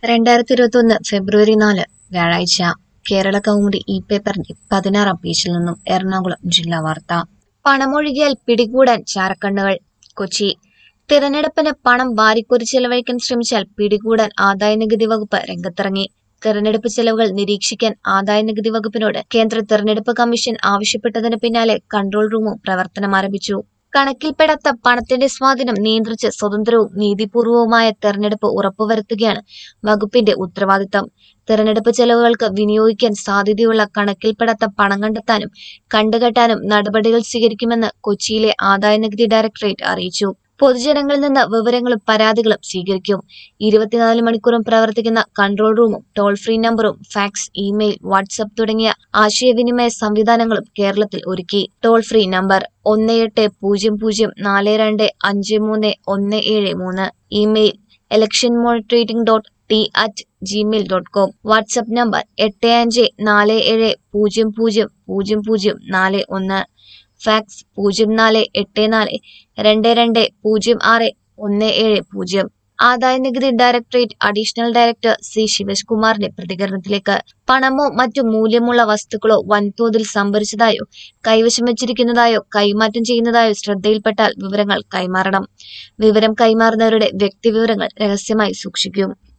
രണ്ടായിരത്തി ഇരുപത്തൊന്ന് ഫെബ്രുവരി നാല് വ്യാഴാഴ്ച കേരള കൗമുദി ഇ പേപ്പറിന്റെ പതിനാറാം പേജിൽ നിന്നും എറണാകുളം ജില്ലാ വാർത്ത പണമൊഴുകിയാൽ പിടികൂടാൻ ചാരക്കണ്ണുകൾ കൊച്ചി തിരഞ്ഞെടുപ്പിന് പണം വാരിക്കോരി ചെലവഴിക്കാൻ ശ്രമിച്ചാൽ പിടികൂടാൻ ആദായനികുതി വകുപ്പ് രംഗത്തിറങ്ങി തെരഞ്ഞെടുപ്പ് ചെലവുകൾ നിരീക്ഷിക്കാൻ ആദായനികുതി വകുപ്പിനോട് കേന്ദ്ര തെരഞ്ഞെടുപ്പ് കമ്മീഷൻ ആവശ്യപ്പെട്ടതിന് പിന്നാലെ കൺട്രോൾ റൂമും പ്രവർത്തനം ആരംഭിച്ചു കണക്കിൽപ്പെടാത്ത പണത്തിന്റെ സ്വാധീനം നിയന്ത്രിച്ച് സ്വതന്ത്രവും നീതിപൂർവവുമായ തെരഞ്ഞെടുപ്പ് ഉറപ്പുവരുത്തുകയാണ് വകുപ്പിന്റെ ഉത്തരവാദിത്തം തെരഞ്ഞെടുപ്പ് ചെലവുകൾക്ക് വിനിയോഗിക്കാൻ സാധ്യതയുള്ള കണക്കിൽപ്പെടാത്ത പണം കണ്ടെത്താനും കണ്ടുകെട്ടാനും നടപടികൾ സ്വീകരിക്കുമെന്ന് കൊച്ചിയിലെ ആദായനികുതി ഡയറക്ടറേറ്റ് അറിയിച്ചു പൊതുജനങ്ങളിൽ നിന്ന് വിവരങ്ങളും പരാതികളും സ്വീകരിക്കും ഇരുപത്തിനാല് മണിക്കൂറും പ്രവർത്തിക്കുന്ന കൺട്രോൾ റൂമും ടോൾ ഫ്രീ നമ്പറും ഫാക്സ് ഇമെയിൽ വാട്സ്ആപ്പ് തുടങ്ങിയ ആശയവിനിമയ സംവിധാനങ്ങളും കേരളത്തിൽ ഒരുക്കി ടോൾ ഫ്രീ നമ്പർ ഒന്ന് എട്ട് പൂജ്യം പൂജ്യം നാല് രണ്ട് അഞ്ച് മൂന്ന് ഒന്ന് ഏഴ് മൂന്ന് email election monitoring dot T at Gmail dot com WhatsApp number എട്ട് അഞ്ച് നാല് ഏഴ് പൂജ്യം പൂജ്യം പൂജ്യം പൂജ്യം നാല് ഒന്ന് ഫാക്സ് പൂജ്യം നാല് എട്ട് നാല് രണ്ട് രണ്ട് പൂജ്യം ആറ് ഒന്ന് ഏഴ് പൂജ്യം ആദായനികുതി directorate additional director C Shivesh കുമാറിന്റെ പ്രതികരണത്തിലേക്ക് പണമോ മറ്റു മൂല്യമുള്ള വസ്തുക്കളോ വൻതോതിൽ സംഭരിച്ചതായോ കൈവശം വച്ചിരിക്കുന്നതായോ കൈമാറ്റം ചെയ്യുന്നതായോ ശ്രദ്ധയിൽപ്പെട്ടാൽ വിവരങ്ങൾ കൈമാറണം വിവരം കൈമാറുന്നവരുടെ വ്യക്തിവിവരങ്ങൾ രഹസ്യമായി സൂക്ഷിക്കും